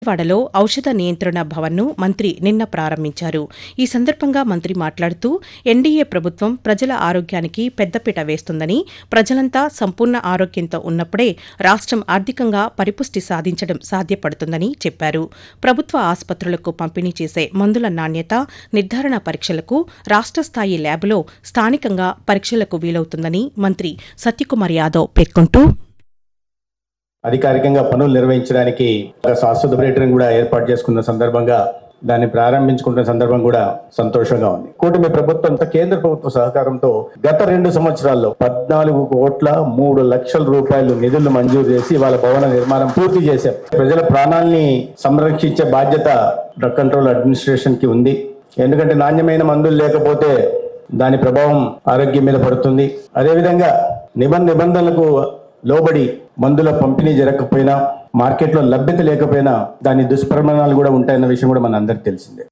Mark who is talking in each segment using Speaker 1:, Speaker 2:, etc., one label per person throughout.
Speaker 1: విజయవాడలో ఔషధ నియంత్రణ భవన్ను మంత్రి నిన్న ప్రారంభించారు ఈ సందర్భంగా మంత్రి మాట్లాడుతూ ఎన్డీఏ ప్రభుత్వం ప్రజల ఆరోగ్యానికి పెద్దపీట వేస్తుందని ప్రజలంతా సంపూర్ణ ఆరోగ్యంతో ఉన్నప్పుడే రాష్టం ఆర్థికంగా పరిపుష్టి సాధించడం సాధ్యపడుతుందని చెప్పారు ప్రభుత్వ ఆసుపత్రులకు పంపిణీ చేసే మందుల నాణ్యత నిర్ధారణ పరీక్షలకు రాష్ట స్థాయి ల్యాబ్లో స్థానికంగా పరీక్షలకు వీలవుతుందని మంత్రి సత్యకుమార్ యాదవ్ పేర్కొంటూ
Speaker 2: అధికారికంగా పనులు నిర్వహించడానికి ఒక శాశ్వత పర్యటన కూడా ఏర్పాటు చేసుకున్న సందర్భంగా దాన్ని ప్రారంభించుకుంటున్న సందర్భం కూడా సంతోషంగా ఉంది కూటమి ప్రభుత్వం కేంద్ర ప్రభుత్వ సహకారంతో గత రెండు సంవత్సరాల్లో పద్నాలుగు కోట్ల మూడు లక్షల రూపాయలు నిధులు మంజూరు చేసి వాళ్ళ భవన నిర్మాణం పూర్తి చేశారు ప్రజల ప్రాణాల్ని సంరక్షించే బాధ్యత డ్రగ్ కంట్రోల్ అడ్మినిస్ట్రేషన్ కి ఉంది ఎందుకంటే నాణ్యమైన మందులు లేకపోతే దాని ప్రభావం ఆరోగ్యం మీద పడుతుంది అదేవిధంగా నిబంధ నిబంధనలకు లోబడి మందుల పంపిణీ జరగకపోయినా మార్కెట్లో లభ్యత లేకపోయినా దాని దుష్పరిణామాలు కూడా ఉంటాయన్న విషయం కూడా మన అందరికి తెలిసిందే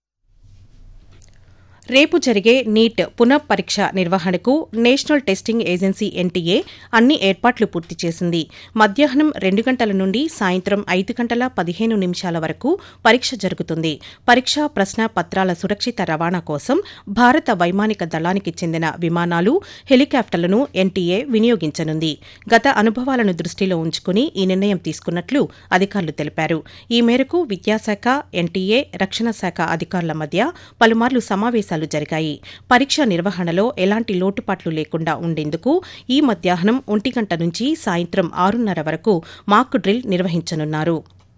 Speaker 1: రేపు జరిగే నీట్ పునఃపరీక్ష నిర్వహణకు నేషనల్ టెస్టింగ్ ఏజెన్సీ ఎన్టీఏ అన్ని ఏర్పాట్లు పూర్తి చేసింది మధ్యాహ్నం రెండు గంటల నుండి సాయంత్రం ఐదు గంటల పదిహేను నిమిషాల వరకు పరీక్ష జరుగుతుంది పరీక్షా ప్రశ్న పత్రాల సురక్షిత రవాణా కోసం భారత వైమానిక దళానికి చెందిన విమానాలు హెలికాప్టర్లను ఎన్టీఏ వినియోగించనుంది గత అనుభవాలను దృష్టిలో ఉంచుకుని ఈ నిర్ణయం తీసుకున్నట్లు అధికారులు తెలిపారు ఈ మేరకు విద్యాశాఖ ఎన్టీఏ రక్షణ శాఖ అధికారుల మధ్య పలుమార్లు సమావేశాలు జరిగాయి పరీక్ష నిర్వహణలో ఎలాంటి లోటుపాట్లు లేకుండా ఉండేందుకు ఈ మధ్యాహ్నం ఒంటి గంట నుంచి సాయంత్రం ఆరున్నర వరకు మాక్ డ్రిల్ నిర్వహించనున్నారు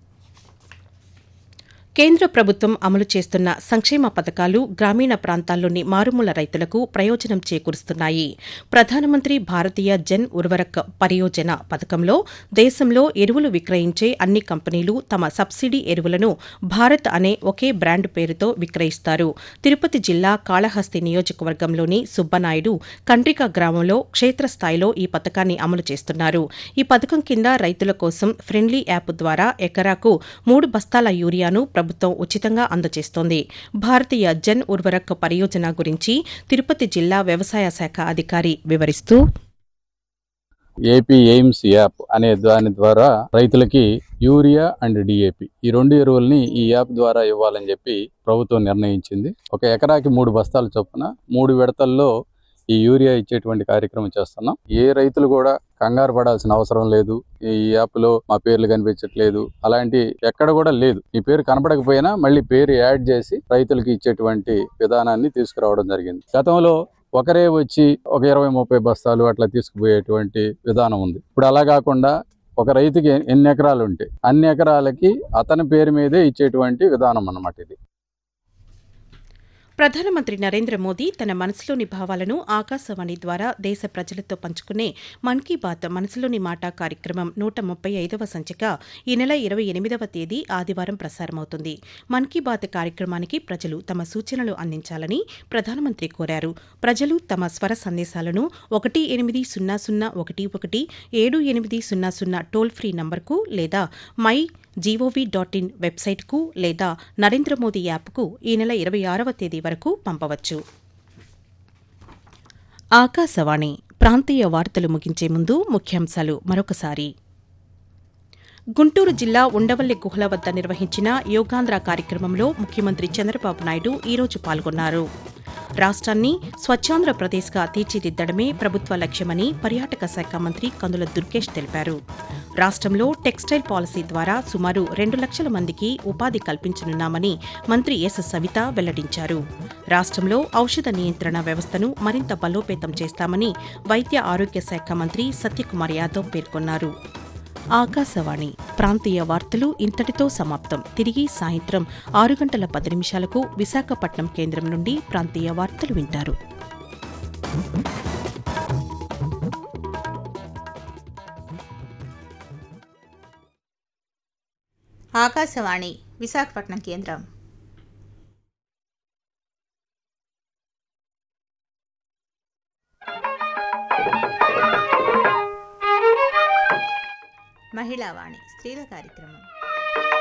Speaker 1: కేంద్ర ప్రభుత్వం అమలు చేస్తున్న సంక్షేమ పథకాలు గ్రామీణ ప్రాంతాల్లోని మారుమూల రైతులకు ప్రయోజనం చేకూరుస్తున్నాయి ప్రధానమంత్రి భారతీయ జన్ ఉర్వరక్ పరియోజన పథకంలో దేశంలో ఎరువులు విక్రయించే అన్ని కంపెనీలు తమ సబ్సిడీ ఎరువులను భారత్ అనే ఒకే బ్రాండ్ పేరుతో విక్రయిస్తారు తిరుపతి జిల్లా కాళహస్తి నియోజకవర్గంలోని సుబ్బనాయుడు కండ్రిక గ్రామంలో క్షేత్రస్థాయిలో ఈ పథకాన్ని అమలు చేస్తున్నారు ఈ పథకం కింద రైతుల కోసం ఫ్రెండ్లీ యాప్ ద్వారా ఎకరాకు మూడు బస్తాల యూరియాను ప్రభుత్వం ఉచితంగా అందజేస్తోంది భారతీయ జన్ ఉర్వరక్ పరియోజన గురించి తిరుపతి జిల్లా వ్యవసాయ శాఖ అధికారి వివరిస్తూ
Speaker 3: ఏపీ ఎయిమ్స్ యాప్ అనే దాని ద్వారా రైతులకి యూరియా అండ్ డిఏపి ఈ రెండు ఎరువుల్ని ఈ యాప్ ద్వారా ఇవ్వాలని చెప్పి ప్రభుత్వం నిర్ణయించింది ఒక ఎకరాకి మూడు బస్తాల చొప్పున మూడు విడతల్లో ఈ యూరియా ఇచ్చేటువంటి కార్యక్రమం చేస్తున్నాం ఏ రైతులు కూడా కంగారు పడాల్సిన అవసరం లేదు ఈ యాప్లో మా పేర్లు కనిపించట్లేదు అలాంటి ఎక్కడ కూడా లేదు ఈ పేరు కనపడకపోయినా మళ్ళీ పేరు యాడ్ చేసి రైతులకి ఇచ్చేటువంటి విధానాన్ని తీసుకురావడం జరిగింది గతంలో ఒకరే వచ్చి ఒక ఇరవై ముప్పై బస్తాలు అట్లా తీసుకుపోయేటువంటి విధానం ఉంది ఇప్పుడు అలా కాకుండా ఒక రైతుకి ఎన్ని ఎకరాలు ఉంటాయి అన్ని ఎకరాలకి అతని పేరు మీదే ఇచ్చేటువంటి విధానం అన్నమాట ఇది
Speaker 1: ప్రధానమంత్రి నరేంద్ర మోదీ తన మనసులోని భావాలను ఆకాశవాణి ద్వారా దేశ ప్రజలతో పంచుకునే మన్ కీ బాత్ మనసులోని మాట కార్యక్రమం నూట ముప్పై ఐదవ సంచిక ఈ నెల ఇరవై ఎనిమిదవ తేదీ ఆదివారం ప్రసారమవుతుంది మన్ కీ బాత్ కార్యక్రమానికి ప్రజలు తమ సూచనలు అందించాలని ప్రధానమంత్రి కోరారు ప్రజలు తమ స్వర సందేశాలను ఒకటి ఎనిమిది సున్నా సున్నా ఒకటి ఒకటి ఏడు ఎనిమిది సున్నా సున్నా టోల్ ఫ్రీ నంబర్కు లేదా మై జీఓవీ డాట్ ఇన్ వెబ్సైట్కు లేదా నరేంద్ర మోదీ యాప్కు ఈ నెల ఇరవై ఆరవ తేదీ వరకు పంపవచ్చు ఆకాశవాణి ప్రాంతీయ వార్తలు ముగించే ముందు ముఖ్యాంశాలు మరొకసారి గుంటూరు జిల్లా ఉండవల్లి గుహల వద్ద నిర్వహించిన యోగాంధ్ర కార్యక్రమంలో ముఖ్యమంత్రి చంద్రబాబు నాయుడు ఈరోజు పాల్గొన్నారు రాష్ట్రాన్ని స్వచ్ఛాంధ్రప్రదేశ్గా తీర్చిదిద్దడమే ప్రభుత్వ లక్ష్యమని పర్యాటక శాఖ మంత్రి కందుల దుర్గేష్ తెలిపారు రాష్ట్రంలో టెక్స్టైల్ పాలసీ ద్వారా సుమారు రెండు లక్షల మందికి ఉపాధి కల్పించనున్నామని మంత్రి ఎస్ సవిత వెల్లడించారు రాష్ట్రంలో ఔషధ నియంత్రణ వ్యవస్థను మరింత బలోపేతం చేస్తామని వైద్య ఆరోగ్య శాఖ మంత్రి సత్యకుమార్ యాదవ్ పేర్కొన్నారు ఆకాశవాణి ప్రాంతీయ వార్తలు ఇంతటితో సమాప్తం తిరిగి సాయంత్రం ఆరు గంటల పది నిమిషాలకు విశాఖపట్నం కేంద్రం నుండి ప్రాంతీయ వార్తలు వింటారు
Speaker 4: ఆకాశవాణి విశాఖపట్నం కేంద్రం మహిళావాణి స్త్రీల కార్యక్రమం